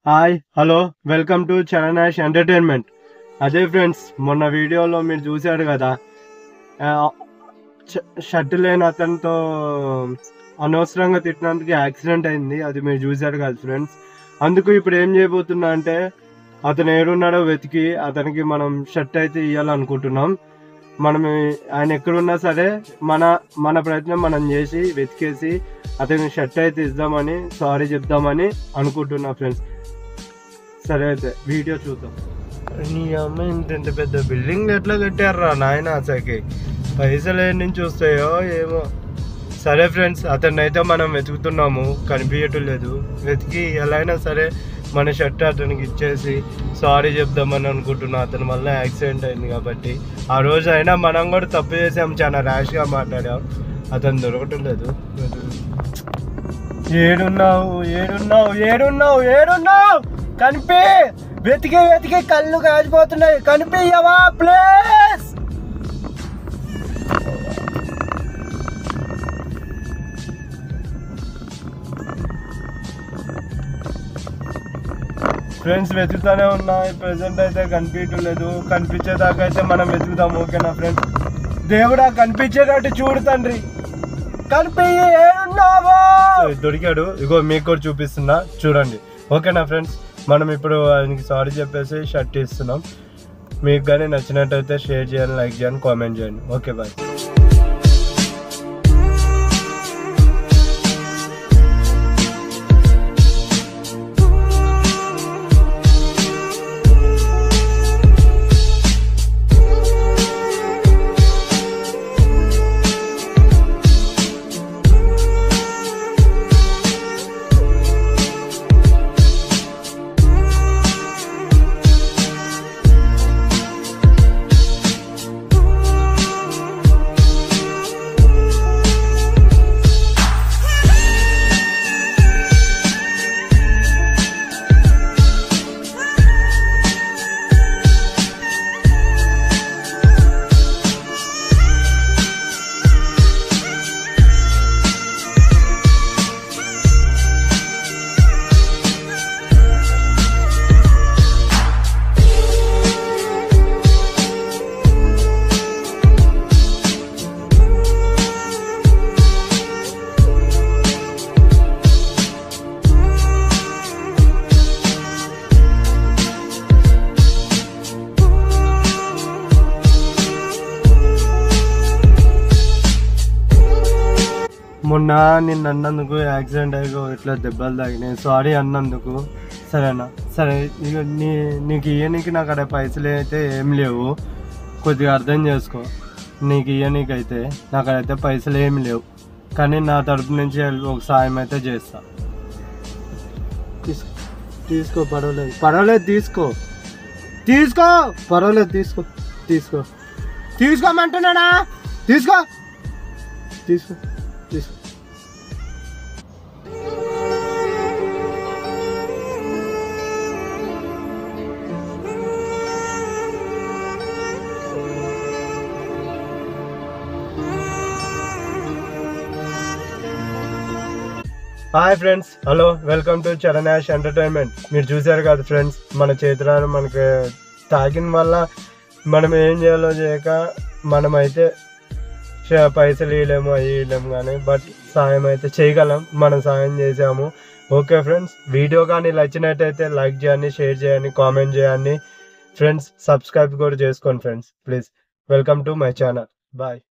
hi hello welcome to Charanash entertainment అదే friends మొన్న వీడియోలో మీరు చూశారు కదా ఆ, ష- షర్ట్ లేని అతనితో అనవసరంగా తిట్టినందుకు యాక్సిడెంట్ అయింది అది మీరు చూశారు కదా ఫ్రెండ్స్ అందుకు ఇప్పుడు ఏం చేయబోతున్నా అంటే అతను ఏడున్నాడో వెతికి అతనికి మనం షర్ట్ అయితే ఇవ్వాలనుకుంటున్నాం మనం ఆయన ఎక్కడున్నా సరే మన మన ప్రయత్నం మనం చేసి వెతికేసి అతనికి షర్ట్ అయితే ఇద్దామని సారీ చెప్దామని అనుకుంటున్నా ఫ్రెండ్స్ సరే అయితే వీడియో చూద్దాం నీ అమ్మ ఇంత ఇంత పెద్ద బిల్డింగ్ ఎట్లా కట్టారా నాయన అసలుకి పైసలు ఏం నుంచి వస్తాయో ఏమో సరే ఫ్రెండ్స్ అతన్ని అయితే మనం వెతుకుతున్నాము కనిపించటం లేదు వెతికి ఎలా అయినా సరే మన షర్ట్ అతనికి ఇచ్చేసి సారీ చెప్దామని అనుకుంటున్నా అతని వల్ల యాక్సిడెంట్ అయింది కాబట్టి ఆ రోజు అయినా మనం కూడా తప్పు చేసాం చాలా ర్యాష్గా మాట్లాడాం అతను దొరకటం లేదు ఏడున్నావు ఏడున్నావు ఏడున్నావు ఏడున్నావు కనిపి వెతికి వెతికి కళ్ళు కాచిపోతున్నాయి కనిపించవా ప్లీజ్ ఫ్రెండ్స్ వెతుకుతానే ఉన్నాయి ప్రెసెంట్ అయితే కనిపించలేదు కనిపించేదాకా అయితే మనం వెతుకుదాం ఓకేనా ఫ్రెండ్స్ దేవుడా కనిపించేటట్టు చూడు తండ్రి కనిపి ఏడున్నావా దొరికాడు ఇగో మీకు కూడా చూపిస్తున్నా చూడండి ఓకేనా ఫ్రెండ్స్ మనం ఇప్పుడు ఆయనకి సారీ చెప్పేసి షర్ట్ ఇస్తున్నాం మీకు కానీ నచ్చినట్టయితే షేర్ చేయండి లైక్ చేయండి కామెంట్ చేయండి ఓకే బాయ్ మొన్న నిన్ను అన్నందుకు యాక్సిడెంట్ అయ్యి ఇట్లా దెబ్బలు తాగినాయి సారీ అన్నందుకు సరేనా సరే ఇక నీ నీకు ఇయ్యనీకి నాకు అక్కడ పైసలు అయితే ఏం లేవు కొద్దిగా అర్థం చేసుకో నీకు ఇయ్యనీకైతే నాకు అక్కడైతే పైసలు ఏమి లేవు కానీ నా తరపు నుంచి ఒక సాయం అయితే చేస్తా తీసుకో తీసుకో పర్వాలేదు పర్వాలేదు తీసుకో తీసుకో పర్వాలేదు తీసుకో తీసుకో తీసుకోమంటున్నానా తీసుకో తీసుకో తీసుకో hi friends hello welcome to Charanash entertainment మీరు చూసారు కదా ఫ్రెండ్స్ మన చేతులను మనకి తాకిన వల్ల మనం ఏం చేయాలో చేయక మనమైతే చ- పైసలు ఇవ్వలేము అవి ఇవ్వలేము కానీ బట్ సాయం అయితే చేయగలం మనం సాయం చేసాము ఓకే ఫ్రెండ్స్ వీడియో కానీ నచ్చినట్టయితే లైక్ చేయండి షేర్ చేయండి కామెంట్ చేయండి ఫ్రెండ్స్ సబ్స్క్రైబ్ కూడా చేసుకోండి friends please welcome to my channel bye